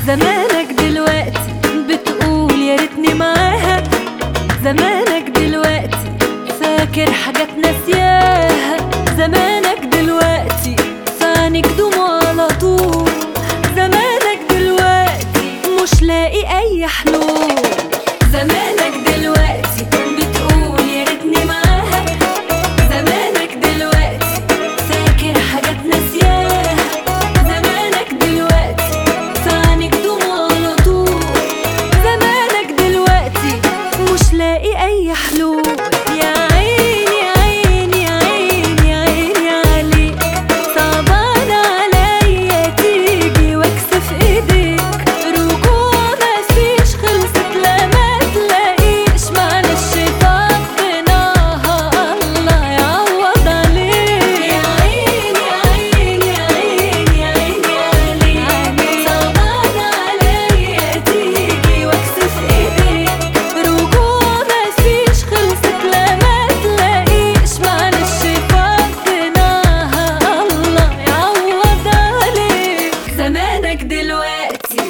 زمانك دلوقتي بتقول يا ريتني معاها زمانك دلوقتي فاكر حاجات ناسياها زمانك دلوقتي فانك دموع على طول زمانك دلوقتي مش لاقي اي حلول زمانك دلوقتي بتقول يا ريتني معاها زمانك دلوقتي فاكر حاجات ناسياها زمانك دلوقتي فانك دموع على طول زمانك دلوقتي مش لاقي اي حلول يا عيني يا عيني يا عيني يا عيني عليك صعبان عليا تيجي واكسف ايديك رجوع مفيش خلصت لا ما تلاقيش معلش فضيناها الله يعوض عليك يا عيني يا عيني يا عيني يا عيني عليك صعبان عليا تيجي واكسف ايديك رجوع مفيش خلصت لا ما تلاقيش معلش فضيناها الله يعوض عليك زمانك دلوقتي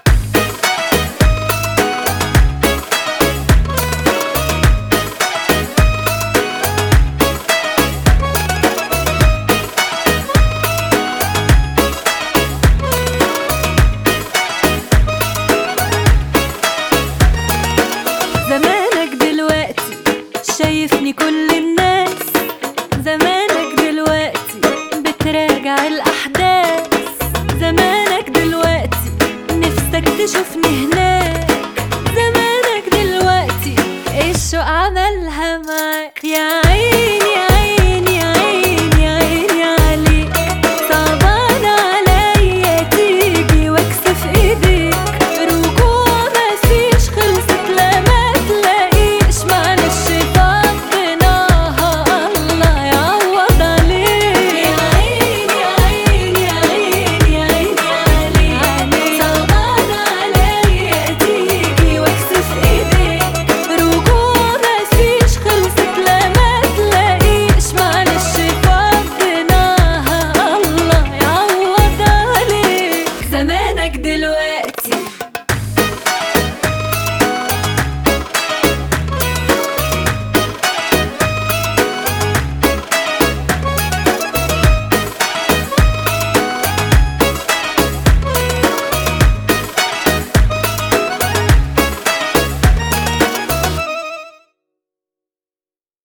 زمانك دلوقتي شايفني كل الناس زمانك دلوقتي بتراجع الأحداث زمانك دلوقتي نفسك تشوفني هناك زمانك دلوقتي ايش شو عملها معاك يا